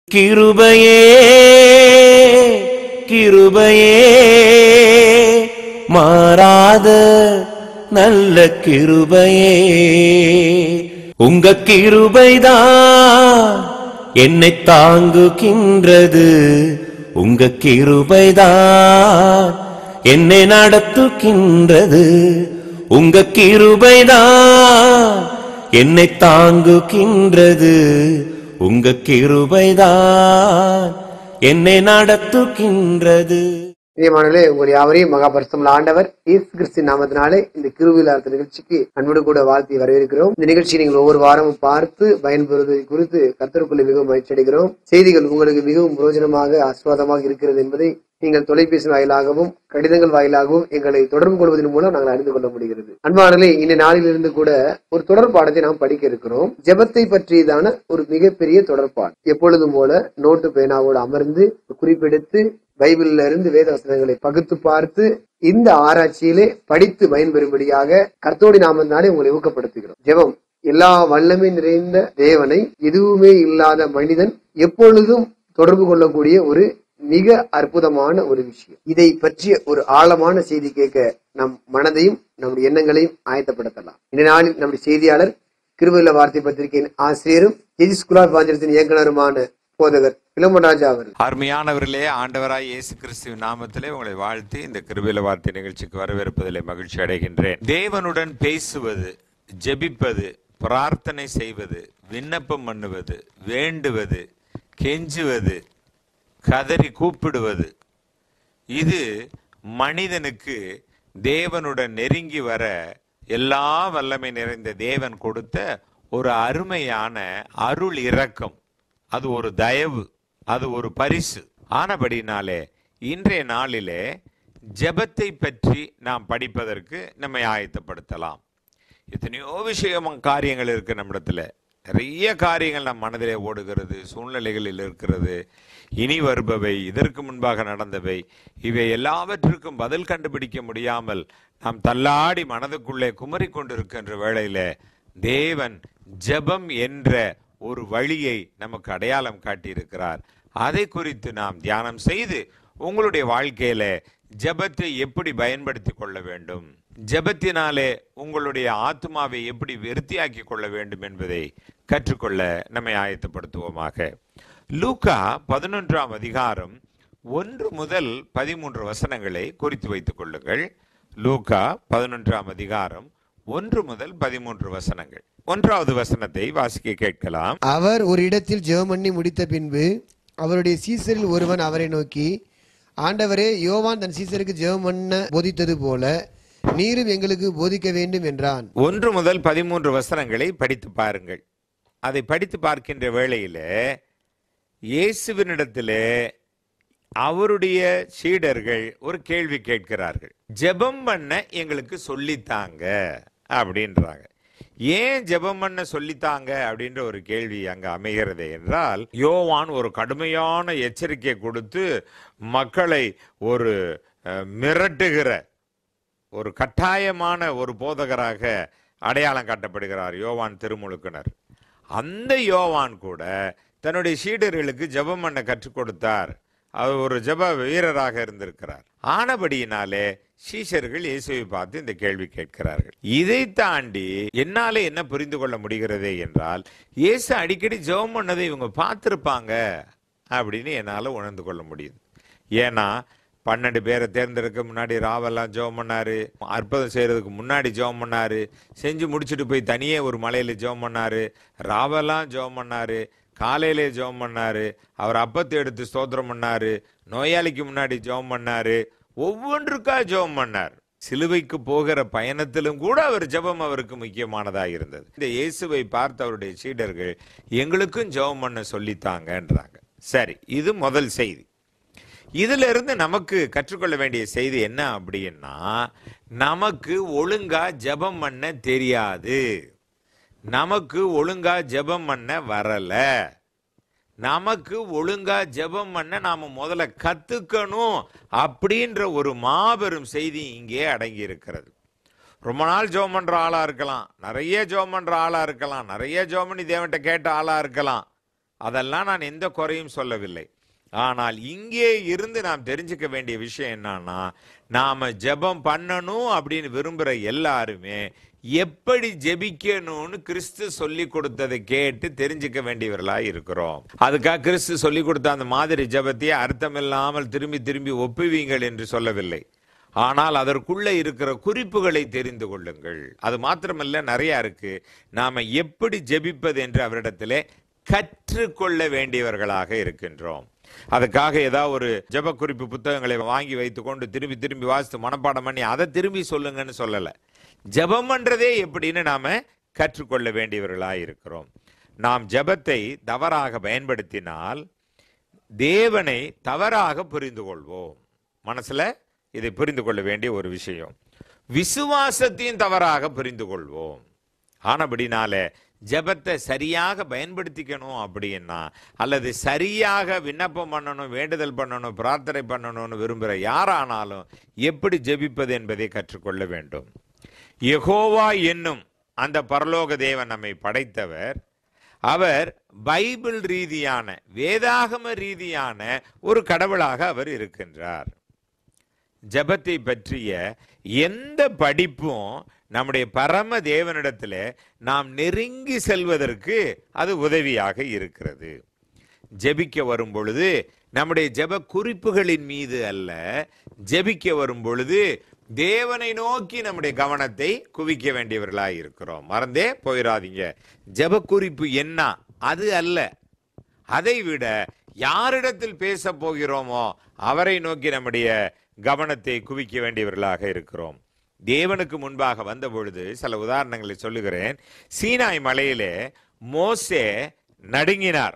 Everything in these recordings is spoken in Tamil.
கிருபையே கிருபையே மாறாத நல்ல கிருபையே உங்க கிருபைதான் என்னை தாங்குகின்றது உங்க கிருபைதான் என்னை நடத்துகின்றது உங்க கிருபைதான் என்னை தாங்குகின்றது உங்க கிருபைதான் என்னை நடத்துகின்றது பிரியமானவர்களே உங்கள் யாவரையும் மகாபரிசமுள்ள ஆண்டவர் இயேசு கிறிஸ்து நாமத்தினாலே இந்த கிருவிழார்த்த நிகழ்ச்சிக்கு அன்போடு கூட வாழ்த்தி வரவேற்கிறோம் இந்த நிகழ்ச்சியை நீங்கள் ஒவ்வொரு வாரமும் பார்த்து பயன்பெறுவது குறித்து கர்த்தருக்குள்ள மிகவும் மகிழ்ச்சி அடைகிறோம் செய்திகள் உங்களுக்கு மிகவும் பிரயோஜனமாக ஆஸ்வாதமாக இருக்கிறது என்பதை நீங்கள் தொலைபேசி வாயிலாகவும் கடிதங்கள் வாயிலாகவும் எங்களை தொடர்பு கொள்வதன் மூலம் நாங்கள் அறிந்து கொள்ள முடிகிறது அன்பானே இந்த நாளிலிருந்து கூட ஒரு தொடர் பாடத்தை நாம் படிக்க இருக்கிறோம் ஜெபத்தை பற்றியதான ஒரு மிகப்பெரிய தொடர்பாடு எப்பொழுதும் போல நோட்டு பேனாவோடு அமர்ந்து குறிப்பெடுத்து பைபிள்ல இருந்து வேத வசனங்களை பகுத்து பார்த்து இந்த ஆராய்ச்சியிலே படித்து பயன்பெறும்படியாக கர்த்தோடி நாமத்தினாலே உங்களை ஊக்கப்படுத்துகிறோம் ஜெபம் எல்லா வல்லமை நிறைந்த தேவனை எதுவுமே இல்லாத மனிதன் எப்பொழுதும் தொடர்பு கொள்ளக்கூடிய ஒரு மிக அற்புதமான ஒரு விஷயம் இதை பற்றிய ஒரு ஆழமான செய்தி கேட்க நம் மனதையும் நம்முடைய எண்ணங்களையும் ஆயத்தப்படுத்தலாம் இந்த நாளில் நம்முடைய செய்தியாளர் கிருபையில வார்த்தை பத்திரிகையின் ஆசிரியரும் எஜி ஸ்கூல் ஆஃப் பாஞ்சரத்தின் இயக்குனருமான போதகர் பிலமராஜா அவர்கள் அருமையானவர்களே ஆண்டவராய் இயேசு கிறிஸ்துவின் நாமத்திலே உங்களை வாழ்த்தி இந்த கிருபில வார்த்தை நிகழ்ச்சிக்கு வரவேற்பதிலே மகிழ்ச்சி அடைகின்றேன் தேவனுடன் பேசுவது ஜெபிப்பது பிரார்த்தனை செய்வது விண்ணப்பம் பண்ணுவது வேண்டுவது கெஞ்சுவது கதறி கூப்பிடுவது இது மனிதனுக்கு தேவனுடன் நெருங்கி வர எல்லா வல்லமை நிறைந்த தேவன் கொடுத்த ஒரு அருமையான அருள் இரக்கம் அது ஒரு தயவு அது ஒரு பரிசு ஆனபடினாலே இன்றைய நாளிலே ஜெபத்தை பற்றி நாம் படிப்பதற்கு நம்மை ஆயத்தப்படுத்தலாம் எத்தனையோ விஷயம் காரியங்கள் இருக்கு நம்மிடத்துல நிறைய காரியங்கள் நம் மனதிலே ஓடுகிறது சூழ்நிலைகளில் இருக்கிறது இனி வருபவை இதற்கு முன்பாக நடந்தவை இவை எல்லாவற்றுக்கும் பதில் கண்டுபிடிக்க முடியாமல் நாம் தள்ளாடி மனதுக்குள்ளே குமரிக் கொண்டிருக்கின்ற வேளையில தேவன் ஜெபம் என்ற ஒரு வழியை நமக்கு அடையாளம் காட்டியிருக்கிறார் அதை குறித்து நாம் தியானம் செய்து உங்களுடைய வாழ்க்கையில ஜெபத்தை எப்படி பயன்படுத்தி கொள்ள வேண்டும் ஜெபத்தினாலே உங்களுடைய ஆத்மாவை எப்படி விருத்தியாக்கி கொள்ள வேண்டும் என்பதை கற்றுக்கொள்ள நம்மை ஆயத்தப்படுத்துவோமாக லூக்கா பதினொன்றாம் அதிகாரம் ஒன்று முதல் பதிமூன்று வசனங்களை குறித்து வைத்துக் கொள்ளுங்கள் லூக்கா பதினொன்றாம் அதிகாரம் ஒன்று முதல் பதிமூன்று வசனங்கள் ஒன்றாவது வசனத்தை வாசிக்க கேட்கலாம் அவர் ஒரு இடத்தில் ஜெபம் பண்ணி முடித்த பின்பு அவருடைய சீசரில் ஒருவன் அவரை நோக்கி ஆண்டவரே யோவான் தன் சீசருக்கு ஜெபம் பண்ண போதித்தது போல நீரும் எங்களுக்கு போதிக்க வேண்டும் என்றான் ஒன்று முதல் பதிமூன்று வசனங்களை படித்து பாருங்கள் அதை படித்து பார்க்கின்ற வேளையில இயேசுவினிடத்திலே அவருடைய சீடர்கள் ஒரு கேள்வி கேட்கிறார்கள் ஜெபம் பண்ண எங்களுக்கு சொல்லித்தாங்க அப்படின்றாங்க ஏன் ஜெபம் பண்ண சொல்லித்தாங்க அப்படின்ற ஒரு கேள்வி அங்க அமைகிறது என்றால் யோவான் ஒரு கடுமையான எச்சரிக்கை கொடுத்து மக்களை ஒரு அஹ், மிரட்டுகிற ஒரு கட்டாயமான ஒரு போதகராக அடையாளம் காட்டப்படுகிறார் யோவான் திருமுழுக்கினர் அந்த யோவான் கூட தன்னுடைய சீடர்களுக்கு ஜெபம் பண்ண கற்றுக் கொடுத்தார் அவர் ஒரு ஜெப வீரராக இருந்திருக்கிறார் ஆனபடியினாலே சீஷர்கள் இயேசுவை பார்த்து இந்த கேள்வி கேட்கிறார்கள் இதை தாண்டி என்னாலே என்ன புரிந்து கொள்ள முடிகிறது என்றால் இயேசு அடிக்கடி ஜெபம் பண்ணதை இவங்க பார்த்திருப்பாங்க அப்படின்னு என்னால உணர்ந்து கொள்ள முடியுது ஏன்னா பன்னெண்டு பேரை தேர்ந்தெடுக்க முன்னாடி ராவெல்லாம் ஜெபம் பண்ணாரு அற்புதம் செய்யறதுக்கு முன்னாடி ஜெபம் பண்ணாரு செஞ்சு முடிச்சுட்டு போய் தனியே ஒரு மலையில ஜெபம் பண்ணாரு ராவெல்லாம் ஜெபம் பண்ணாரு காலையிலே ஜெபம் பண்ணாரு அவர் அப்பத்தை எடுத்து ஸ்தோத்திரம் பண்ணாரு நோயாளிக்கு முன்னாடி ஜெபம் பண்ணாரு ஒவ்வொன்றுக்கா ஜெபம் பண்ணார் சிலுவைக்கு போகிற பயணத்திலும் கூட அவர் ஜெபம் அவருக்கு முக்கியமானதா இருந்தது இந்த இயேசுவை பார்த்த அவருடைய சீடர்கள் எங்களுக்கும் ஜெபம் பண்ண சொல்லித்தாங்கன்றாங்க சரி இது முதல் செய்தி இதுல இருந்து நமக்கு கற்றுக்கொள்ள வேண்டிய செய்தி என்ன அப்படின்னா நமக்கு ஒழுங்கா ஜெபம் பண்ண தெரியாது நமக்கு ஒழுங்கா ஜெபம் பண்ண வரல நமக்கு ஒழுங்கா ஜெபம் பண்ண நாம முதல்ல கத்துக்கணும் அப்படின்ற ஒரு மாபெரும் செய்தி இங்கே அடங்கி இருக்கிறது ரொம்ப நாள் ஜெபம் பண்ற ஆளா இருக்கலாம் நிறைய ஜெபம் பண்ற ஆளா இருக்கலாம் நிறைய ஜெபம் பண்ணி தேவன்கிட்ட கேட்ட ஆளா இருக்கலாம் அதெல்லாம் நான் எந்த குறையும் சொல்லவில்லை ஆனால் இங்கே இருந்து நாம் தெரிஞ்சுக்க வேண்டிய விஷயம் என்னன்னா நாம ஜெபம் பண்ணணும் அப்படின்னு விரும்புற எல்லாருமே எப்படி ஜெபிக்கணும்னு கிறிஸ்து சொல்லி கொடுத்ததை கேட்டு தெரிஞ்சுக்க வேண்டியவர்களா இருக்கிறோம் அதுக்காக கிறிஸ்து சொல்லி கொடுத்த அந்த மாதிரி ஜெபத்தையே அர்த்தமில்லாமல் திரும்பி திரும்பி ஒப்புவீங்கள் என்று சொல்லவில்லை ஆனால் அதற்குள்ள இருக்கிற குறிப்புகளை தெரிந்து கொள்ளுங்கள் அது மாத்திரமல்ல நிறைய இருக்கு நாம எப்படி ஜெபிப்பது என்று அவரிடத்திலே கற்றுக்கொள்ள வேண்டியவர்களாக இருக்கின்றோம் அதுக்காக ஏதாவது ஒரு ஜெப குறிப்பு புத்தகங்களை வாங்கி வைத்துக்கொண்டு திரும்பி திரும்பி வாசித்து மனப்பாடம் பண்ணி அதை திரும்பி சொல்லுங்கன்னு சொல்லல ஜெபம் பண்றதே எப்படின்னு நாம கற்றுக்கொள்ள வேண்டியவர்களாக இருக்கிறோம் நாம் ஜெபத்தை தவறாக பயன்படுத்தினால் தேவனை தவறாக புரிந்து கொள்வோம் மனசுல இதை புரிந்து கொள்ள வேண்டிய ஒரு விஷயம் விசுவாசத்தையும் தவறாக புரிந்து கொள்வோம் ஆனபடினால ஜெபத்தை சரியாக பயன்படுத்திக்கணும் அப்படின்னா அல்லது சரியாக விண்ணப்பம் பண்ணணும் வேண்டுதல் பண்ணணும் பிரார்த்தனை பண்ணணும்னு விரும்புகிற யாரானாலும் எப்படி ஜெபிப்பது என்பதை கற்றுக்கொள்ள வேண்டும் யெகோவா என்னும் அந்த பரலோக தேவன் நம்மை படைத்தவர் அவர் பைபிள் ரீதியான வேதாகம ரீதியான ஒரு கடவுளாக அவர் இருக்கின்றார் ஜெபத்தை பற்றிய எந்த படிப்பும் நம்முடைய பரம தேவனிடத்தில் நாம் நெருங்கி செல்வதற்கு அது உதவியாக இருக்கிறது ஜெபிக்க வரும் பொழுது நம்முடைய ஜெப குறிப்புகளின் மீது அல்ல ஜெபிக்க வரும் பொழுது தேவனை நோக்கி நம்முடைய கவனத்தை குவிக்க வேண்டியவர்களாக இருக்கிறோம் மறந்தே போயிடாதீங்க ஜெப குறிப்பு என்ன அது அல்ல அதை விட யாரிடத்தில் பேச போகிறோமோ அவரை நோக்கி நம்முடைய கவனத்தை குவிக்க வேண்டியவர்களாக இருக்கிறோம் தேவனுக்கு முன்பாக வந்த பொழுது சில உதாரணங்களை சொல்லுகிறேன் சீனாய் மலையிலே மோசே நடுங்கினார்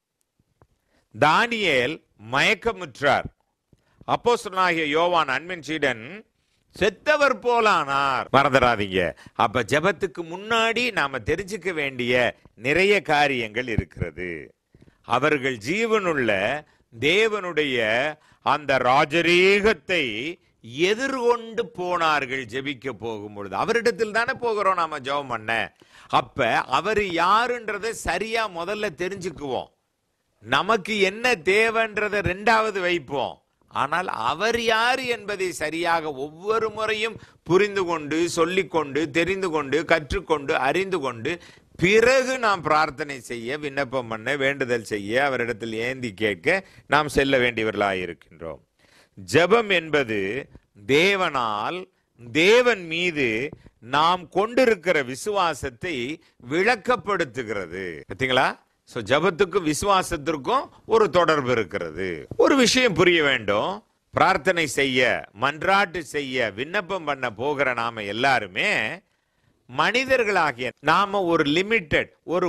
தானியேல் மயக்கமுற்றார் அப்போஸ்தலனாகிய யோவான் அன்பின் சீடன் செத்தவர் போலானார் மறந்துடாதீங்க அப்ப ஜெபத்துக்கு முன்னாடி நாம தெரிஞ்சுக்க வேண்டிய நிறைய காரியங்கள் இருக்கிறது அவர்கள் ஜீவனுள்ள தேவனுடைய அந்த ராஜரீகத்தை எதிர்கொண்டு போனார்கள் ஜெபிக்க போகும் பொழுது அவரிடத்தில் தானே போகிறோம் நாம ஜெபம் பண்ண அப்ப அவர் யாருன்றதை சரியா முதல்ல தெரிஞ்சுக்குவோம் நமக்கு என்ன தேவைன்றதை ரெண்டாவது வைப்போம் ஆனால் அவர் யார் என்பதை சரியாக ஒவ்வொரு முறையும் புரிந்து கொண்டு சொல்லிக்கொண்டு தெரிந்து கொண்டு கற்றுக்கொண்டு அறிந்து கொண்டு பிறகு நாம் பிரார்த்தனை செய்ய விண்ணப்பம் பண்ண வேண்டுதல் செய்ய அவரிடத்தில் ஏந்தி கேட்க நாம் செல்ல வேண்டியவர்களாக இருக்கின்றோம் ஜெபம் என்பது தேவனால் தேவன் மீது நாம் கொண்டிருக்கிற விசுவாசத்தை விளக்கப்படுத்துகிறது பார்த்தீங்களா சோ ஜபத்துக்கும் விசுவாசத்திற்கும் ஒரு தொடர்பு இருக்கிறது ஒரு விஷயம் புரிய வேண்டும் பிரார்த்தனை செய்ய மன்றாட்டு செய்ய விண்ணப்பம் பண்ண போகிற நாம எல்லாருமே மனிதர்களாகிய நாம ஒரு லிமிட்டெட் ஒரு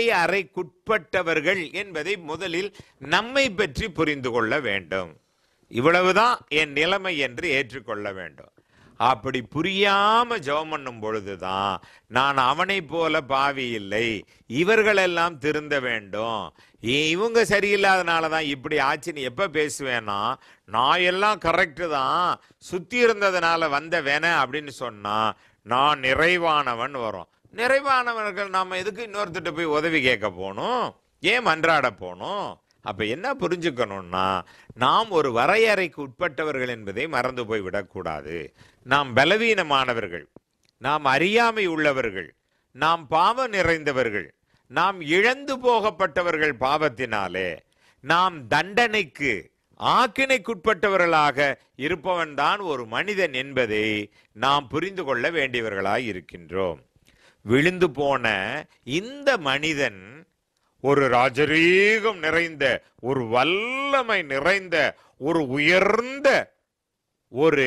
வரையறைக்குட்பட்டவர்கள் என்பதை முதலில் நம்மை பற்றி புரிந்து கொள்ள வேண்டும் இவ்வளவுதான் என் நிலைமை என்று ஏற்றுக்கொள்ள வேண்டும் அப்படி புரியாம ஜெபம் பண்ணும் பொழுதுதான் நான் அவனை போல பாவி இல்லை இவர்களெல்லாம் திருந்த வேண்டும் இ- இவங்க சரியில்லாதனால தான் இப்படி ஆச்சுன்னு எப்ப பேசுவேன்னா நான் எல்லாம் கரெக்டு தான் சுத்தி இருந்ததுனால வந்த வேண அப்படின்னு சொன்னா நான் நிறைவானவன் வரும் நிறைவானவர்கள் நாம எதுக்கு இன்னொருத்திட்ட போய் உதவி கேட்க போகணும் ஏன் மன்றாட போகணும் அப்ப என்ன புரிஞ்சுக்கணும்னா நாம் ஒரு வரையறைக்கு உட்பட்டவர்கள் என்பதை மறந்து போய் விடக்கூடாது நாம் பலவீனமானவர்கள் நாம் அறியாமை உள்ளவர்கள் நாம் பாவம் நிறைந்தவர்கள் நாம் இழந்து போகப்பட்டவர்கள் பாவத்தினாலே நாம் தண்டனைக்கு ஆக்கினைக்குட்பட்டவர்களாக இருப்பவன் தான் ஒரு மனிதன் என்பதை நாம் புரிந்து கொள்ள வேண்டியவர்களாய் இருக்கின்றோம் விழுந்து போன இந்த மனிதன் ஒரு ராஜரீகம் நிறைந்த ஒரு வல்லமை நிறைந்த ஒரு உயர்ந்த ஒரு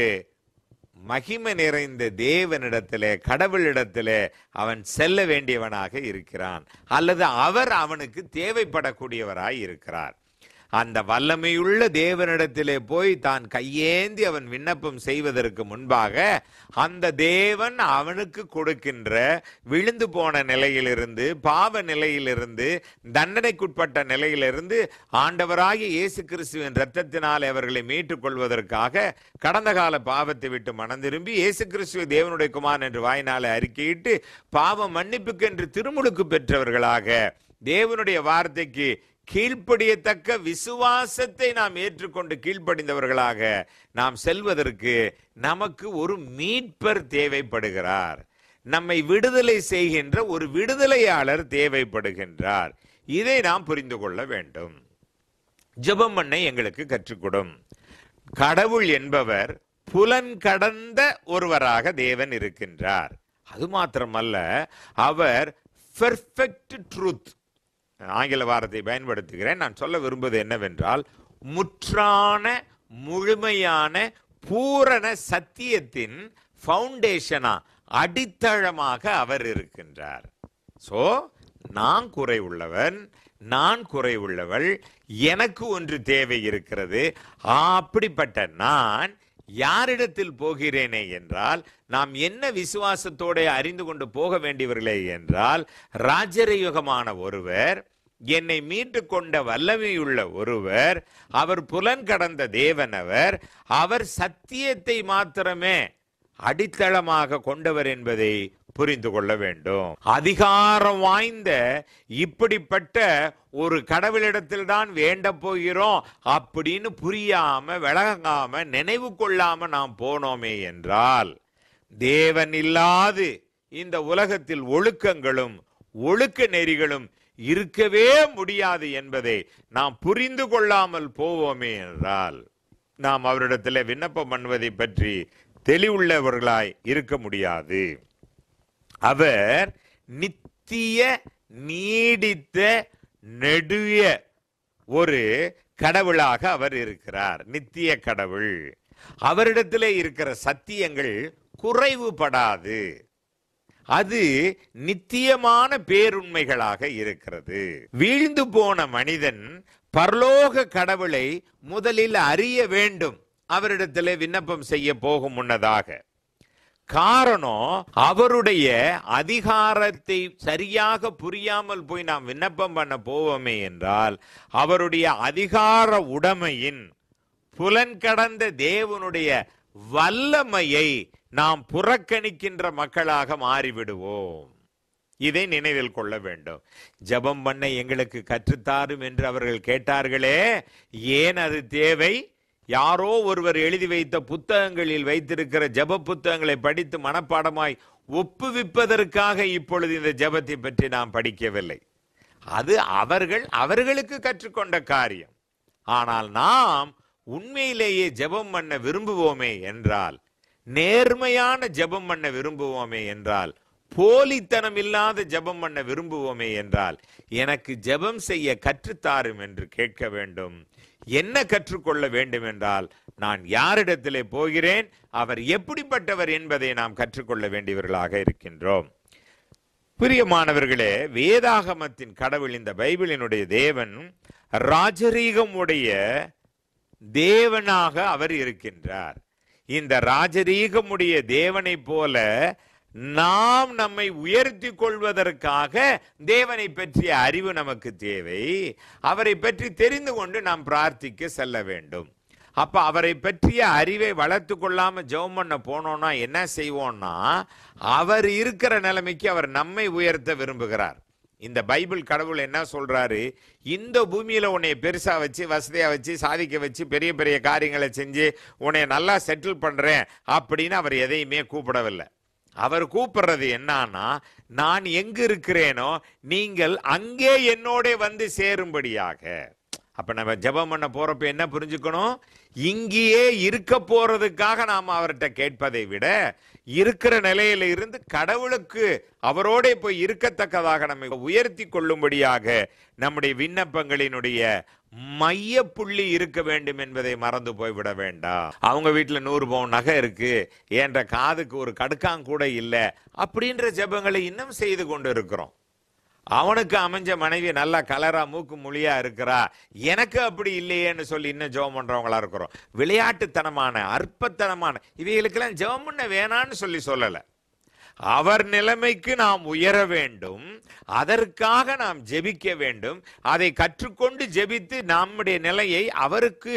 மகிமை நிறைந்த தேவனிடத்திலே கடவுளிடத்திலே அவன் செல்ல வேண்டியவனாக இருக்கிறான் அல்லது அவர் அவனுக்கு தேவைப்படக்கூடியவராய் இருக்கிறார் அந்த வல்லமையுள்ள தேவனிடத்திலே போய் தான் கையேந்தி அவன் விண்ணப்பம் செய்வதற்கு முன்பாக அந்த தேவன் அவனுக்கு கொடுக்கின்ற விழுந்து போன நிலையிலிருந்து பாவ நிலையிலிருந்து தண்டனைக்குட்பட்ட நிலையிலிருந்து ஆண்டவராகிய இயேசு கிறிஸ்துவின் இரத்தத்தினால் அவர்களை மீட்டுக் கொள்வதற்காக கடந்த கால பாவத்தை விட்டு மனம் திரும்பி இயேசு கிறிஸ்துவை தேவனுடைய குமாரன் என்று வாயினால அறிக்கையிட்டு பாவ மன்னிப்புக்கென்று திருமுழுக்கு பெற்றவர்களாக தேவனுடைய வார்த்தைக்கு கீழ்ப்படியத்தக்க விசுவாசத்தை நாம் ஏற்றுக்கொண்டு கீழ்ப்படிந்தவர்களாக நாம் செல்வதற்கு நமக்கு ஒரு மீட்பர் தேவைப்படுகிறார் நம்மை விடுதலை செய்கின்ற ஒரு விடுதலையாளர் தேவைப்படுகின்றார் இதை நாம் புரிந்து கொள்ள வேண்டும் ஜெபம் பண்ண எங்களுக்கு கற்றுக்கொடும் கடவுள் என்பவர் புலன் கடந்த ஒருவராக தேவன் இருக்கின்றார் அது மாத்திரமல்ல அவர் பெர்ஃபெக்ட் ட்ரூத் ஆங்கில வார்த்தை பயன்படுத்துகிறேன் நான் சொல்ல விரும்புவது என்னவென்றால் முற்றான முழுமையான பூரண சத்தியத்தின் ஃபவுண்டேஷனா அடித்தளமாக அவர் இருக்கின்றார் சோ நான் குறை உள்ளவன் நான் குறை உள்ளவள் எனக்கு ஒன்று தேவை இருக்கிறது அப்படிப்பட்ட நான் யாரிடத்தில் போகிறேனே என்றால் நாம் என்ன விசுவாசத்தோட அறிந்து கொண்டு போக வேண்டியவர்களே என்றால் ராஜரயுகமான ஒருவர் என்னை மீட்டு கொண்ட வல்லமையுள்ள ஒருவர் அவர் புலன் கடந்த தேவனவர் அவர் சத்தியத்தை மாத்திரமே அடித்தளமாக கொண்டவர் என்பதை புரிந்து கொள்ள வேண்டும் அதிகாரம் வாய்ந்த இப்படிப்பட்ட ஒரு கடவுளிடத்தில் தான் வேண்ட போகிறோம் அப்படின்னு புரியாம விளங்காம நினைவு கொள்ளாம நாம் போனோமே என்றால் தேவன் இல்லாது இந்த உலகத்தில் ஒழுக்கங்களும் ஒழுக்க நெறிகளும் இருக்கவே முடியாது என்பதை நாம் புரிந்து கொள்ளாமல் போவோமே என்றால் நாம் அவரிடத்தில் விண்ணப்பம் பண்ணுவதை பற்றி தெளிவுள்ளவர்களாய் இருக்க முடியாது அவர் நித்திய நீடித்த நெடுய ஒரு கடவுளாக அவர் இருக்கிறார் நித்திய கடவுள் அவரிடத்திலே இருக்கிற சத்தியங்கள் குறைவுபடாது அது நித்தியமான பேருண்மைகளாக இருக்கிறது வீழ்ந்து போன மனிதன் பரலோக கடவுளை முதலில் அறிய வேண்டும் அவரிடத்திலே விண்ணப்பம் செய்ய போகும் முன்னதாக காரணம் அவருடைய அதிகாரத்தை சரியாக புரியாமல் போய் நாம் விண்ணப்பம் பண்ண போவோமே என்றால் அவருடைய அதிகார உடைமையின் புலன் கடந்த தேவனுடைய வல்லமையை நாம் புறக்கணிக்கின்ற மக்களாக மாறிவிடுவோம் இதை நினைவில் கொள்ள வேண்டும் ஜெபம் பண்ண எங்களுக்கு கற்றுத்தாரும் என்று அவர்கள் கேட்டார்களே ஏன் அது தேவை யாரோ ஒருவர் எழுதி வைத்த புத்தகங்களில் வைத்திருக்கிற ஜெப புத்தகங்களை படித்து மனப்பாடமாய் ஒப்புவிப்பதற்காக இப்பொழுது இந்த ஜெபத்தை பற்றி நாம் படிக்கவில்லை அது அவர்கள் அவர்களுக்கு கற்றுக்கொண்ட காரியம் ஆனால் நாம் உண்மையிலேயே ஜெபம் பண்ண விரும்புவோமே என்றால் நேர்மையான ஜெபம் பண்ண விரும்புவோமே என்றால் போலித்தனம் இல்லாத ஜெபம் பண்ண விரும்புவோமே என்றால் எனக்கு ஜெபம் செய்ய கற்றுத்தாரும் என்று கேட்க வேண்டும் என்ன கற்றுக்கொள்ள வேண்டும் என்றால் நான் யாரிடத்திலே போகிறேன் அவர் எப்படிப்பட்டவர் என்பதை நாம் கற்றுக்கொள்ள வேண்டியவர்களாக இருக்கின்றோம் பிரியமானவர்களே வேதாகமத்தின் கடவுள் இந்த பைபிளினுடைய தேவன் ராஜரீகமுடைய தேவனாக அவர் இருக்கின்றார் இந்த ராஜரீகமுடைய தேவனைப் போல நாம் நம்மை உயர்த்தி கொள்வதற்காக தேவனை பற்றிய அறிவு நமக்கு தேவை அவரை பற்றி தெரிந்து கொண்டு நாம் பிரார்த்திக்க செல்ல வேண்டும் அப்ப அவரை பற்றிய அறிவை வளர்த்து கொள்ளாம ஜெபம் பண்ண போனோம்னா என்ன செய்வோம்னா அவர் இருக்கிற நிலைமைக்கு அவர் நம்மை உயர்த்த விரும்புகிறார் இந்த பைபிள் கடவுள் என்ன சொல்றாரு இந்த பூமியில உன்னை பெருசா வச்சு வசதியா வச்சு சாதிக்க வச்சு பெரிய பெரிய காரியங்களை செஞ்சு உன்னை நல்லா செட்டில் பண்றேன் அப்படின்னு அவர் எதையுமே கூப்பிடவில்லை அவர் கூப்பிடுறது என்னன்னா நான் எங்க இருக்கிறேனோ நீங்கள் அங்கே என்னோட வந்து சேரும்படியாக அப்ப நம்ம ஜெபம் பண்ண போறப்ப என்ன புரிஞ்சுக்கணும் இங்கேயே இருக்க போறதுக்காக நாம் அவர்கிட்ட கேட்பதை விட இருக்கிற நிலையில இருந்து கடவுளுக்கு அவரோட போய் இருக்கத்தக்கதாக நம்மை உயர்த்தி கொள்ளும்படியாக நம்முடைய விண்ணப்பங்களினுடைய மைய புள்ளி இருக்க வேண்டும் என்பதை மறந்து போய்விட வேண்டாம் அவங்க வீட்டுல நூறு பவுன் நகை இருக்கு என்ற காதுக்கு ஒரு கடுக்காங்கூட இல்லை அப்படின்ற ஜெபங்களை இன்னும் செய்து கொண்டு இருக்கிறோம் அவனுக்கு அமைஞ்ச மனைவி நல்லா கலரா மூக்கு மொழியா இருக்கிறா எனக்கு அப்படி இல்லையேன்னு சொல்லி இன்னும் ஜெபம் பண்றவங்களா இருக்கிறோம் விளையாட்டுத்தனமான அற்பத்தனமான இவைகளுக்கெல்லாம் ஜெபம் பண்ண வேணான்னு சொல்லி சொல்லல அவர் நிலைமைக்கு நாம் உயர வேண்டும் அதற்காக நாம் ஜெபிக்க வேண்டும் அதை கற்றுக்கொண்டு ஜெபித்து நம்முடைய நிலையை அவருக்கு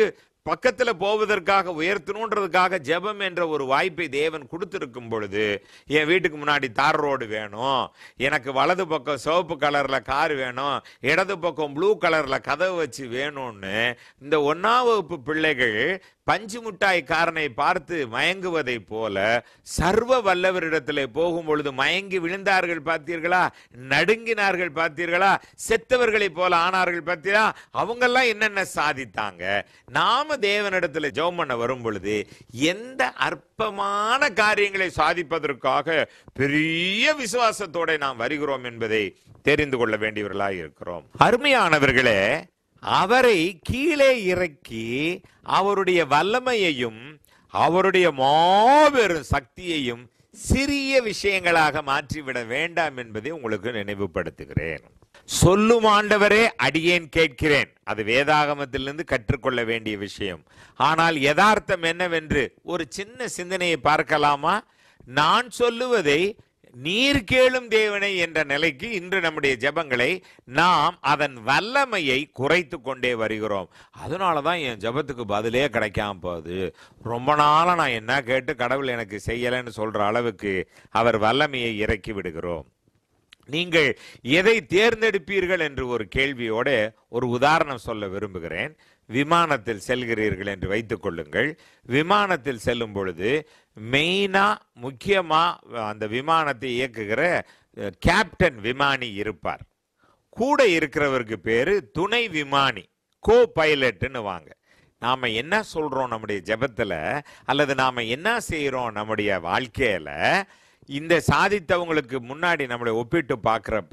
பக்கத்துல போவதற்காக உயர்த்தணுன்றதுக்காக ஜெபம் என்ற ஒரு வாய்ப்பை தேவன் கொடுத்திருக்கும் பொழுது என் வீட்டுக்கு முன்னாடி தார் ரோடு வேணும் எனக்கு வலது பக்கம் சிவப்பு கலர்ல கார் வேணும் இடது பக்கம் ப்ளூ கலர்ல கதவு வச்சு வேணும்னு இந்த ஒன்னாம் வகுப்பு பிள்ளைகள் பஞ்சு மிட்டாய் காரனை பார்த்து மயங்குவதைப் போல சர்வ வல்லவரிடத்திலே போகும் பொழுது மயங்கி விழுந்தார்கள் பார்த்தீர்களா நடுங்கினார்கள் பார்த்தீர்களா செத்தவர்களைப் போல ஆனார்கள் பார்த்தீங்களா அவங்கெல்லாம் என்னென்ன சாதித்தாங்க நாம தேவனிடத்துல ஜெபம் பண்ண வரும் பொழுது எந்த அற்பமான காரியங்களை சாதிப்பதற்காக பெரிய விசுவாசத்தோட நாம் வருகிறோம் என்பதை தெரிந்து கொள்ள வேண்டியவர்களாய் இருக்கிறோம் அருமையானவர்களே அவரை கீழே இறக்கி அவருடைய வல்லமையையும் அவருடைய மாபெரும் சக்தியையும் சிறிய விஷயங்களாக மாற்றிவிட வேண்டாம் என்பதை உங்களுக்கு நினைவுபடுத்துகிறேன் சொல்லும் ஆண்டவரே அடியேன் கேட்கிறேன் அது வேதாகமத்திலிருந்து கற்றுக்கொள்ள வேண்டிய விஷயம் ஆனால் யதார்த்தம் என்னவென்று ஒரு சின்ன சிந்தனையை பார்க்கலாமா நான் சொல்லுவதை நீர் கேளும் தேவனை என்ற நிலைக்கு இன்று நம்முடைய ஜெபங்களை நாம் அதன் வல்லமையை குறைத்து கொண்டே வருகிறோம் அதனால தான் என் ஜெபத்துக்கு பதிலே கிடைக்காம போகுது ரொம்ப நாளா நான் என்ன கேட்டு கடவுள் எனக்கு செய்யலைன்னு சொல்ற அளவுக்கு அவர் வல்லமையை இறக்கி விடுகிறோம் நீங்கள் எதை தேர்ந்தெடுப்பீர்கள் என்று ஒரு கேள்வியோட ஒரு உதாரணம் சொல்ல விரும்புகிறேன் விமானத்தில் செல்கிறீர்கள் என்று வைத்துக் கொள்ளுங்கள் விமானத்தில் செல்லும் பொழுது மெயினா முக்கியமா அந்த விமானத்தை இயக்குகிற அஹ், கேப்டன் விமானி இருப்பார் கூட இருக்கிறவருக்கு பேரு துணை விமானி கோ பைலட்னு வாங்க நாம என்ன சொல்றோம் நம்முடைய ஜெபத்துல அல்லது நாம என்ன செய்யறோம் நம்முடைய வாழ்க்கையில இந்த சாதித்தவங்களுக்கு முன்னாடி நம்மளை ஒப்பிட்டு பார்க்கிறப்ப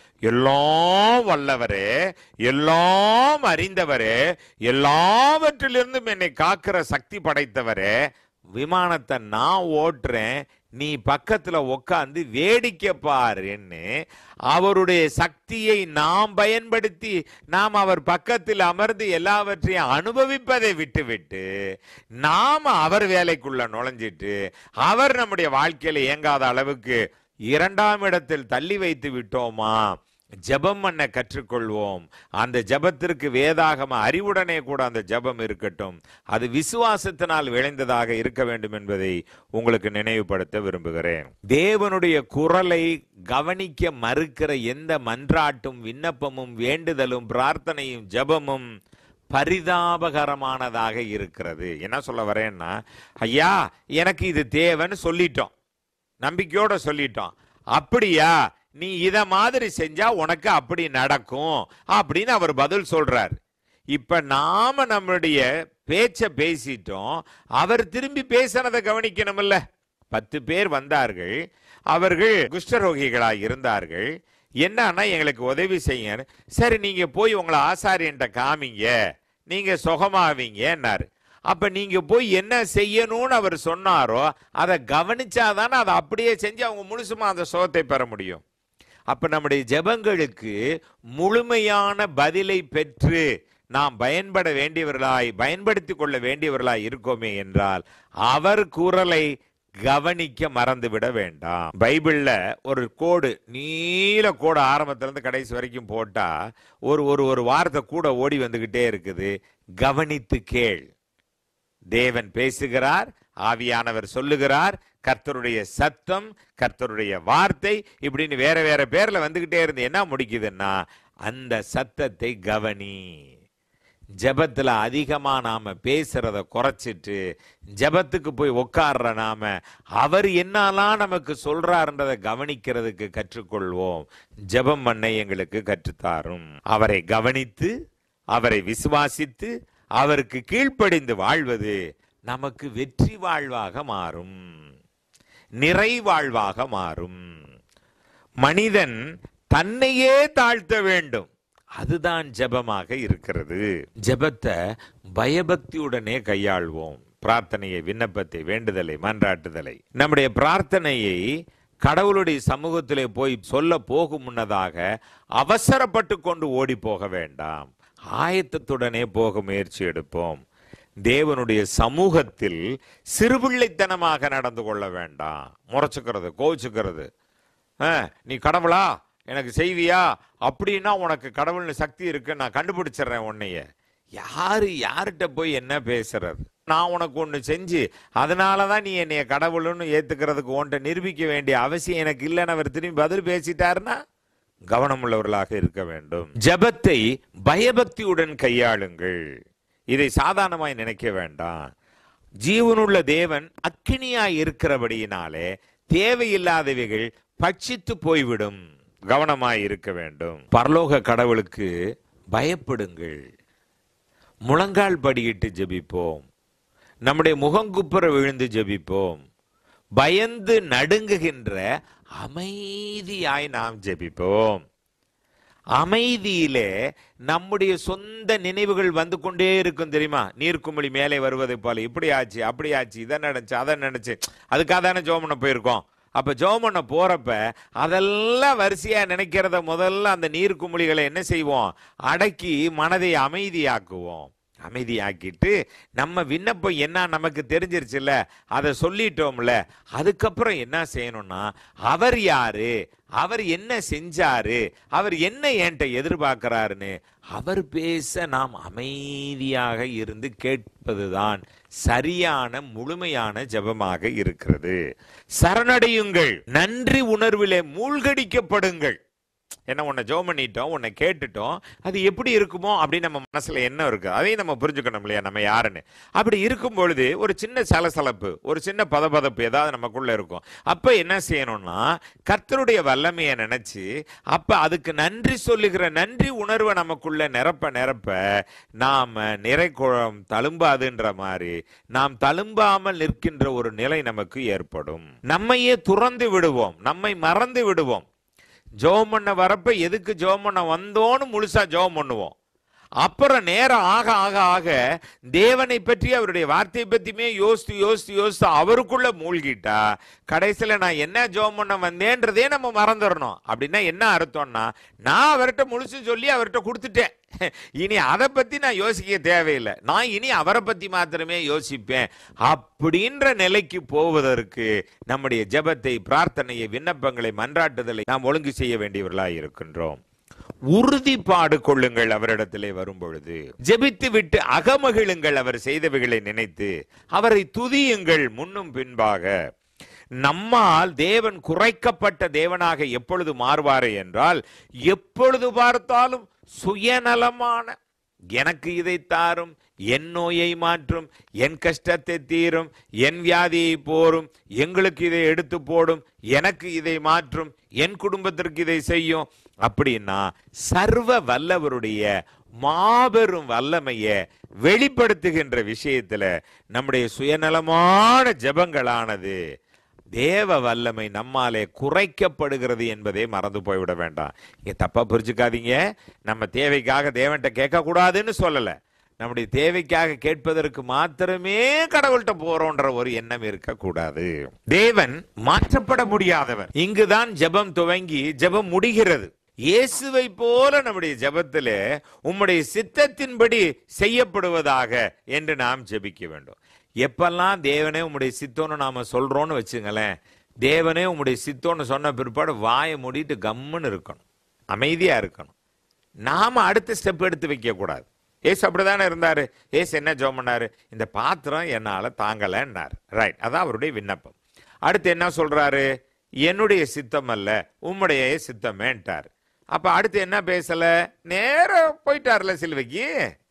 எல்லாம் வல்லவரே எல்லாம் அறிந்தவரே எல்லாவற்றிலிருந்தும் என்னை காக்கிற சக்தி படைத்தவரே விமானத்தை நான் ஓட்டுறேன் நீ பக்கத்துல உட்காந்து வேடிக்கை பாருன்னு அவருடைய சக்தியை நாம் பயன்படுத்தி நாம் அவர் பக்கத்தில் அமர்ந்து எல்லாவற்றையும் அனுபவிப்பதை விட்டுவிட்டு நாம அவர் வேலைக்குள்ள நுழைஞ்சிட்டு அவர் நம்முடைய வாழ்க்கையில இயங்காத அளவுக்கு இரண்டாம் இடத்தில் தள்ளி வைத்து விட்டோமா ஜெபம் பண்ண கற்றுக்கொள்வோம் அந்த ஜெபத்திற்கு வேதாகம அறிவுடனே கூட அந்த ஜெபம் இருக்கட்டும் அது விசுவாசத்தினால் விளைந்ததாக இருக்க வேண்டும் என்பதை உங்களுக்கு நினைவுபடுத்த விரும்புகிறேன் தேவனுடைய குரலை கவனிக்க மறுக்கிற எந்த மன்றாட்டும் விண்ணப்பமும் வேண்டுதலும் பிரார்த்தனையும் ஜெபமும் பரிதாபகரமானதாக இருக்கிறது என்ன சொல்ல வரேன்னா ஐயா எனக்கு இது தேவைன்னு சொல்லிட்டோம் நம்பிக்கையோட சொல்லிட்டோம் அப்படியா நீ இத மாதிரி செஞ்சா உனக்கு அப்படி நடக்கும் அப்படின்னு அவர் பதில் சொல்றார் இப்ப நாம நம்மளுடைய பேச்ச பேசிட்டோம் அவர் திரும்பி பேசினதை கவனிக்கணும்ல பத்து பேர் வந்தார்கள் அவர்கள் குஷ்டரோகிகளாய் இருந்தார்கள் என்னன்னா எங்களுக்கு உதவி செய்ய சரி நீங்க போய் உங்களை ஆசாரியன்ட்ட காமிங்க நீங்க சுகமாவீங்கன்னாரு அப்ப நீங்க போய் என்ன செய்யணும்னு அவர் சொன்னாரோ அதை கவனிச்சாதானே அதை அப்படியே செஞ்சு அவங்க முழுசுமா அந்த சுகத்தை பெற முடியும் அப்ப நம்முடைய ஜெபங்களுக்கு முழுமையான பதிலை பெற்று நாம் பயன்பட வேண்டியவர்களாய் பயன்படுத்திக் கொள்ள வேண்டியவர்களாய் இருக்கோமே என்றால் அவர் குரலை கவனிக்க மறந்துவிட வேண்டாம் பைபிள்ல ஒரு கோடு நீல கோடு ஆரம்பத்துல இருந்து கடைசி வரைக்கும் போட்டா ஒரு ஒரு ஒரு வார்த்தை கூட ஓடி வந்துகிட்டே இருக்குது கவனித்து கேள் தேவன் பேசுகிறார் ஆவியானவர் சொல்லுகிறார் கர்த்தருடைய சத்தம் கர்த்தருடைய வார்த்தை இப்படின்னு வேற வேற பேர்ல வந்துகிட்டே இருந்து என்ன முடிக்குதுன்னா அந்த சத்தத்தை கவனி ஜெபத்துல அதிகமா நாம பேசுறத குறைச்சிட்டு ஜெபத்துக்கு போய் உட்கார்ற நாம அவர் என்னெல்லாம் நமக்கு சொல்றாருன்றதை கவனிக்கிறதுக்கு கற்றுக்கொள்வோம் ஜெபம் பண்ண எங்களுக்கு கற்றுத்தாரும் அவரை கவனித்து அவரை விசுவாசித்து அவருக்கு கீழ்ப்படிந்து வாழ்வது நமக்கு வெற்றி வாழ்வாக மாறும் நிறை வாழ்வாக மாறும் மனிதன் தன்னையே தாழ்த்த வேண்டும் அதுதான் ஜெபமாக இருக்கிறது ஜெபத்தை பயபக்தியுடனே கையாள்வோம் பிரார்த்தனையை விண்ணப்பத்தை வேண்டுதலை மன்றாட்டுதலை நம்முடைய பிரார்த்தனையை கடவுளுடைய சமூகத்திலே போய் சொல்ல போகும் முன்னதாக அவசரப்பட்டு கொண்டு ஓடி போக வேண்டாம் ஆயத்தத்துடனே போக முயற்சி எடுப்போம் தேவனுடைய சமூகத்தில் சிறுபிள்ளைத்தனமாக நடந்து கொள்ள வேண்டாம் முறைச்சுக்கிறது கோவிச்சுக்கிறது ஆ, நீ கடவுளா எனக்கு செய்வியா அப்படின்னா உனக்கு கடவுள்னு சக்தி இருக்கு நான் கண்டுபிடிச்சிடுறேன் உன்னைய யாரு யார்கிட்ட போய் என்ன பேசுறது நான் உனக்கு ஒன்று செஞ்சு அதனால தான் நீ என்னைய கடவுள்னு ஏத்துக்கிறதுக்கு உன்ட்ட நிரூபிக்க வேண்டிய அவசியம் எனக்கு இல்லைன்னு அவர் திரும்பி பதில் பேசிட்டாருன்னா கவனமுள்ளவர்களாக இருக்க வேண்டும் ஜெபத்தை பயபக்தியுடன் கையாளுங்கள் இதை சாதாரணமாய் நினைக்க வேண்டாம் ஜீவனுள்ள தேவன் அக்கினியாய் இருக்கிறபடியினாலே தேவையில்லாதவைகள் பட்சித்து போய்விடும் கவனமாய் இருக்க வேண்டும் பரலோக கடவுளுக்கு பயப்படுங்கள் முழங்கால் படியிட்டு ஜெபிப்போம் நம்முடைய முகங்குப்புற விழுந்து ஜெபிப்போம் பயந்து நடுங்குகின்ற அமைதியாய் நாம் ஜெபிப்போம் அமைதியிலே நம்முடைய சொந்த நினைவுகள் வந்து கொண்டே இருக்கும் தெரியுமா நீர்க்குமிழி மேலே வருவதை போல இப்படி ஆச்சு அப்படி ஆச்சு இதை நினைச்சு அதை நினைச்சு அதுக்காக தானே ஜோமனை போயிருக்கோம் அப்ப ஜோமனை போறப்ப அதெல்லாம் வரிசையா நினைக்கிறத முதல்ல அந்த நீர்க்குமிழிகளை என்ன செய்வோம் அடக்கி மனதை அமைதியாக்குவோம் அமைதியாக்கிட்டு நம்ம விண்ணப்பம் என்ன நமக்கு தெரிஞ்சிருச்சுல்ல அதை சொல்லிட்டோம்ல அதுக்கப்புறம் என்ன செய்யணும்னா அவர் யாரு அவர் என்ன செஞ்சாரு அவர் என்ன என்கிட்ட எதிர்பார்க்கிறாருன்னு அவர் பேச நாம் அமைதியாக இருந்து கேட்பதுதான் சரியான முழுமையான ஜெபமாக இருக்கிறது சரணடையுங்கள் நன்றி உணர்விலே மூழ்கடிக்கப்படுங்கள் என்ன உன்னை ஜோம் பண்ணிட்டோம் உன்னை கேட்டுட்டோம் அது எப்படி இருக்குமோ அப்படின்னு நம்ம மனசுல என்ன இருக்கு அதையும் நம்ம புரிஞ்சுக்கணும் இல்லையா நம்ம யாருன்னு அப்படி இருக்கும் பொழுது ஒரு சின்ன சலசலப்பு ஒரு சின்ன பதபதப்பு ஏதாவது நமக்குள்ள இருக்கும் அப்ப என்ன செய்யணும்னா கர்த்தருடைய வல்லமையை நினைச்சு அப்ப அதுக்கு நன்றி சொல்லுகிற நன்றி உணர்வை நமக்குள்ள நிரப்ப நிரப்ப நாம நிறைக்குழம் தழும்பாதுன்ற மாதிரி நாம் தழும்பாமல் நிற்கின்ற ஒரு நிலை நமக்கு ஏற்படும் நம்மையே துறந்து விடுவோம் நம்மை மறந்து விடுவோம் ஜோம் பண்ண வரப்ப எதுக்கு ஜோம் பண்ண வந்தோன்னு முழுசா ஜோம் பண்ணுவோம் அப்புறம் நேரம் ஆக ஆக ஆக தேவனை பற்றி அவருடைய வார்த்தையை பத்தியுமே யோசித்து யோசித்து யோசித்து அவருக்குள்ள மூழ்கிட்டா கடைசியில நான் என்ன ஜோம் பண்ண வந்தேன்றதே நம்ம மறந்துடணும் அப்படின்னா என்ன அர்த்தம்னா நான் அவர்கிட்ட முழுசு சொல்லி அவர்கிட்ட கொடுத்துட்டேன் இனி அதை பத்தி நான் யோசிக்க தேவையில்லை நான் இனி அவரை பத்தி மாத்திரமே யோசிப்பேன் அப்படின்ற நிலைக்கு போவதற்கு நம்முடைய ஜெபத்தை பிரார்த்தனையை விண்ணப்பங்களை மன்றாட்டுதலை நாம் ஒழுங்கு செய்ய வேண்டியவர்களாய் இருக்கின்றோம் உறுதிப்பாடு கொள்ளுங்கள் அவரிடத்திலே வரும் பொழுது ஜெபித்து விட்டு அகமகிழுங்கள் அவர் செய்தவைகளை நினைத்து அவரை துதியுங்கள் முன்னும் பின்பாக நம்மால் தேவன் குறைக்கப்பட்ட தேவனாக எப்பொழுது மாறுவாரே என்றால் எப்பொழுது பார்த்தாலும் சுயநலமான எனக்கு இதை தாரும் என் நோயை மாற்றும் என் கஷ்டத்தை தீரும் என் வியாதியை போரும் எங்களுக்கு இதை எடுத்து போடும் எனக்கு இதை மாற்றும் என் குடும்பத்திற்கு இதை செய்யும் அப்படின்னா சர்வ வல்லவருடைய மாபெரும் வல்லமைய வெளிப்படுத்துகின்ற விஷயத்துல நம்முடைய சுயநலமான ஜெபங்களானது தேவ வல்லமை நம்மாலே குறைக்கப்படுகிறது என்பதை மறந்து போய்விட வேண்டாம் இங்க தப்பா புரிஞ்சுக்காதீங்க நம்ம தேவைக்காக தேவன்கிட்ட கேட்க கூடாதுன்னு சொல்லல நம்முடைய தேவைக்காக கேட்பதற்கு மாத்திரமே கடவுள்கிட்ட போறோன்ற ஒரு எண்ணம் இருக்கக்கூடாது தேவன் மாற்றப்பட முடியாதவர் இங்குதான் ஜெபம் துவங்கி ஜெபம் முடிகிறது இயேசுவை போல நம்முடைய ஜெபத்திலே உம்முடைய சித்தத்தின்படி செய்யப்படுவதாக என்று நாம் ஜெபிக்க வேண்டும் எப்பெல்லாம் தேவனே உம்முடைய சித்தம்னு நாம சொல்றோம்னு வச்சுங்களேன் தேவனே உம்முடைய சித்தம்னு சொன்ன பிற்பாடு வாயை மூடிட்டு கம்முன்னு இருக்கணும் அமைதியா இருக்கணும் நாம அடுத்த ஸ்டெப் எடுத்து வைக்க கூடாது ஏசு அப்படிதானே இருந்தாரு ஏசு என்ன ஜோம் பண்ணாரு இந்த பாத்திரம் என்னால தாங்கலைன்னாரு ரைட் அதான் அவருடைய விண்ணப்பம் அடுத்து என்ன சொல்றாரு என்னுடைய சித்தம் அல்ல உம்முடைய சித்தமேன்ட்டார் அப்ப அடுத்து என்ன பேசல நேரம் போயிட்டார்ல சிலுவைக்கு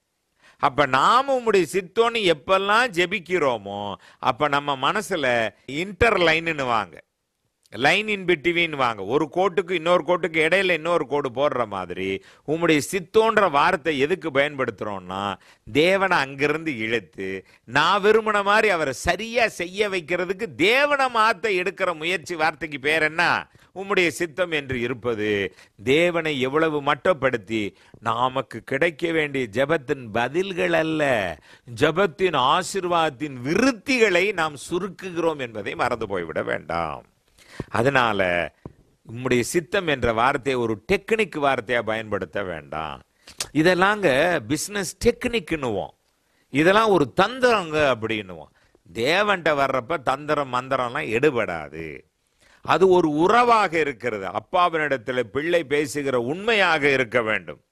அப்ப நாம உம்முடைய சித்தோன்னு எப்பெல்லாம் ஜெபிக்கிறோமோ அப்ப நம்ம மனசுல இன்டர் லைன்னு வாங்க லைன் இன் பிட்வீன் வாங்க ஒரு கோட்டுக்கு இன்னொரு கோட்டுக்கு இடையில இன்னொரு கோடு போடுற மாதிரி உம்முடைய சித்தோன்ற வார்த்தை எதுக்கு பயன்படுத்துறோம்னா தேவனை அங்கிருந்து இழுத்து நான் விரும்பின மாதிரி அவரை சரியா செய்ய வைக்கிறதுக்கு தேவனை மாத்த எடுக்கிற முயற்சி வார்த்தைக்கு பேர் என்ன உம்முடைய சித்தம் என்று இருப்பது தேவனை எவ்வளவு மட்டப்படுத்தி நமக்கு கிடைக்க வேண்டிய ஜெபத்தின் பதில்கள் அல்ல ஜெபத்தின் ஆசிர்வாதத்தின் விருத்திகளை நாம் சுருக்குகிறோம் என்பதை மறந்து போய்விட வேண்டாம் அதனால உம்முடைய சித்தம் என்ற வார்த்தையை ஒரு டெக்னிக் வார்த்தையா பயன்படுத்த வேண்டாம் இதெல்லாங்க பிசினஸ் டெக்னிக்னுவோம் இதெல்லாம் ஒரு தந்திரங்க அப்படின்னுவோம் தேவன்ட்ட வர்றப்ப தந்திரம் மந்திரம்லாம் எடுபடாது அது ஒரு உறவாக இருக்கிறது அப்பாவினிடத்தில் பிள்ளை பேசுகிற உண்மையாக இருக்க வேண்டும்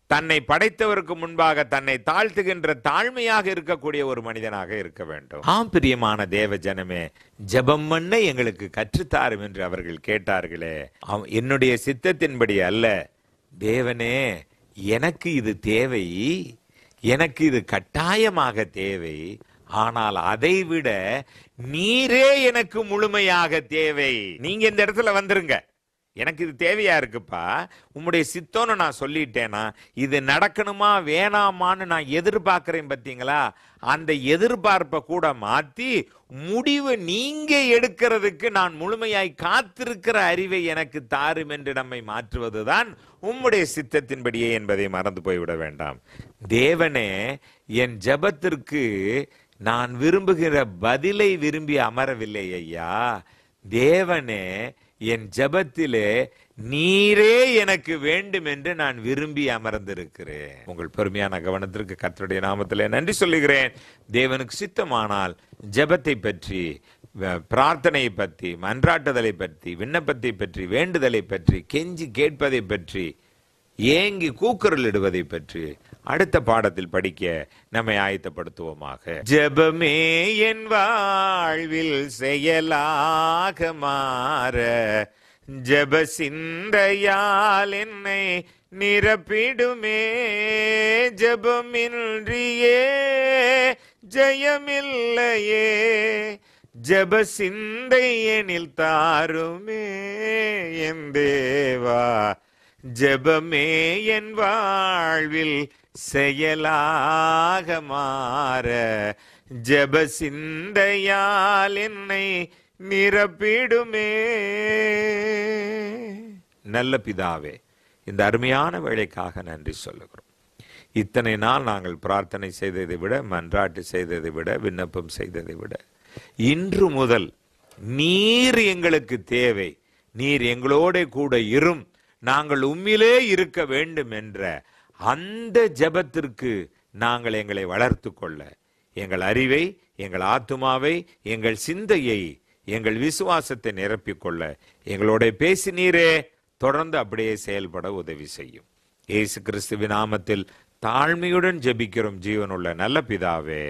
தன்னை படைத்தவருக்கு முன்பாக தன்னை தாழ்த்துகின்ற தாழ்மையாக இருக்கக்கூடிய ஒரு மனிதனாக இருக்க வேண்டும் ஆம் பிரியமான தேவ ஜனமே ஜெபம் பண்ண எங்களுக்கு கற்றுத்தாரும் என்று அவர்கள் கேட்டார்களே அவ- என்னுடைய சித்தத்தின்படி அல்ல தேவனே எனக்கு இது தேவை எனக்கு இது கட்டாயமாக தேவை ஆனால் அதை விட நீரே எனக்கு முழுமையாக தேவை நீங்க இந்த இடத்துல வந்துருங்க எனக்கு இது தேவையா இருக்குப்பா உம்முடைய சித்தம்னு நான் சொல்லிட்டேனா இது நடக்கணுமா வேணாமான்னு நான் எதிர்பார்க்கிறேன் பார்த்தீங்களா அந்த எதிர்பார்ப்பை கூட மாத்தி முடிவு நீங்க எடுக்கிறதுக்கு நான் முழுமையாய் காத்திருக்கிற அறிவை எனக்கு தாரும் என்று நம்மை மாற்றுவதுதான் உம்முடைய சித்தத்தின்படியே என்பதை மறந்து போய்விட வேண்டாம் தேவனே என் ஜெபத்திற்கு நான் விரும்புகிற பதிலை விரும்பி அமரவில்லை ஐயா தேவனே என் ஜெபத்திலே நீரே எனக்கு வேண்டும் என்று நான் விரும்பி அமர்ந்திருக்கிறேன் உங்கள் பெருமையான கவனத்திற்கு கர்த்தருடைய நாமத்திலே நன்றி சொல்லுகிறேன் தேவனுக்கு சித்தமானால் ஜெபத்தை பற்றி வ- பிரார்த்தனையை பற்றி மன்றாட்டுதலை பற்றி விண்ணப்பத்தை பற்றி வேண்டுதலை பற்றி கெஞ்சி கேட்பதை பற்றி ஏங்கி கூக்குரல் இடுவதை பற்றி அடுத்த பாடத்தில் படிக்க நம்மை ஆயத்தப்படுத்துவோமாக ஜெபமே என் வாழ்வில் செயலாக மாற ஜெப சிந்தையால் என்னை நிரப்பிடுமே ஜெபமின்றியே ஜெயமில்லையே ஜெப சிந்தை எனில் தாருமே என் தேவா ஜெபமே என் வாழ்வில் செயலாக மாற ஜெப சிந்தையால் என்னை நிரப்பிடுமே நல்ல பிதாவே இந்த அருமையான வேலைக்காக நன்றி சொல்லுகிறோம் இத்தனை நாள் நாங்கள் பிரார்த்தனை செய்ததை விட மன்றாட்டு செய்ததை விட விண்ணப்பம் செய்ததை விட இன்று முதல் நீர் எங்களுக்கு தேவை நீர் எங்களோட கூட இரும் நாங்கள் உம்மிலே இருக்க வேண்டும் என்ற அந்த ஜெபத்திற்கு நாங்கள் எங்களை வளர்த்து கொள்ள எங்கள் அறிவை எங்கள் ஆத்துமாவை எங்கள் சிந்தையை எங்கள் விசுவாசத்தை நிரப்பிக் கொள்ள எங்களோட பேசினீரே தொடர்ந்து அப்படியே செயல்பட உதவி செய்யும் இயேசு கிறிஸ்துவின் நாமத்தில் தாழ்மையுடன் ஜெபிக்கிறோம் ஜீவனுள்ள நல்ல பிதாவே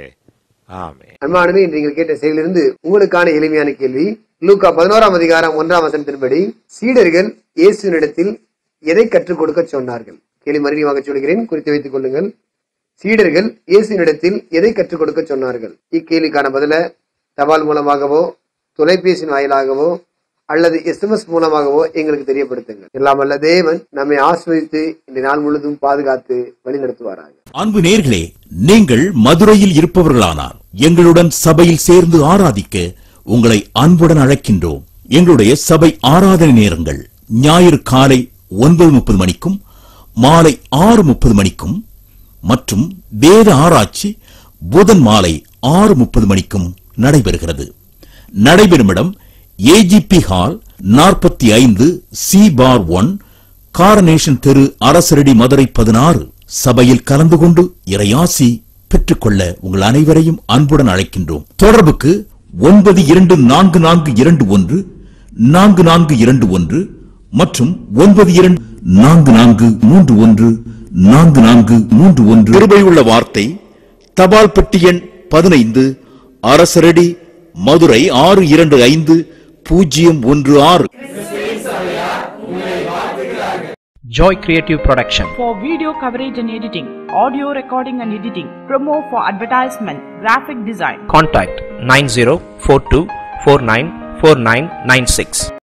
ஆமே அன்பானவே இன்று நீங்கள் கேட்ட செயலிருந்து உங்களுக்கான எளிமையான கேள்வி லூக்கா பதினோராம் அதிகாரம் ஒன்றாம் வசனத்தின்படி சீடர்கள் இயேசுவினிடத்தில் எதை கற்றுக் கொடுக்க சொன்னார்கள் கேள்வி மறுபடியும் சொல்கிறேன் குறித்து வைத்துக் கொள்ளுங்கள் சீடர்கள் இயேசுவினிடத்தில் எதை கற்றுக் கொடுக்க சொன்னார்கள் இக்கேள்விக்கான பதில தபால் மூலமாகவோ தொலைபேசி வாயிலாகவோ அல்லது எஸ்எம்எஸ் மூலமாகவோ எங்களுக்கு தெரியப்படுத்துங்கள் எல்லாம் அல்ல தேவன் நம்மை ஆஸ்வதித்து இந்த நாள் முழுதும் பாதுகாத்து வழிநடத்துவாராக அன்பு நேர்களே நீங்கள் மதுரையில் இருப்பவர்களானார் எங்களுடன் சபையில் சேர்ந்து ஆராதிக்க உங்களை அன்புடன் அழைக்கின்றோம் எங்களுடைய சபை ஆராதனை நேரங்கள் ஞாயிறு காலை ஒன்பது முப்பது மணிக்கும் மாலை ஆறு முப்பது மணிக்கும் மற்றும் வேத ஆராய்ச்சி புதன் மாலை ஆறு முப்பது மணிக்கும் நடைபெறுகிறது நடைபெறும் இடம் ஏஜிபி ஹால் நாற்பத்தி ஐந்து சி பார் ஒன் காரனேஷன் தெரு அரசரடி மதுரை பதினாறு சபையில் கலந்து கொண்டு இறையாசி பெற்றுக்கொள்ள உங்கள் அனைவரையும் அன்புடன் அழைக்கின்றோம் தொடர்புக்கு ஒன்பது இரண்டு நான்கு நான்கு இரண்டு ஒன்று நான்கு நான்கு இரண்டு ஒன்று மற்றும் ஒன்பது இரண்டு நான்கு நான்கு மூன்று ஒன்று நான்கு நான்கு மூன்று ஒன்று கிருபையுள்ள வார்த்தை தபால் பெட்டி எண் பதினைந்து அரசரடி மதுரை ஆறு இரண்டு ஐந்து பூஜ்ஜியம் ஒன்று ஆறு Joy Creative Production. for video coverage and editing, audio recording and editing, promo for advertisement, graphic design. Contact 9042494996.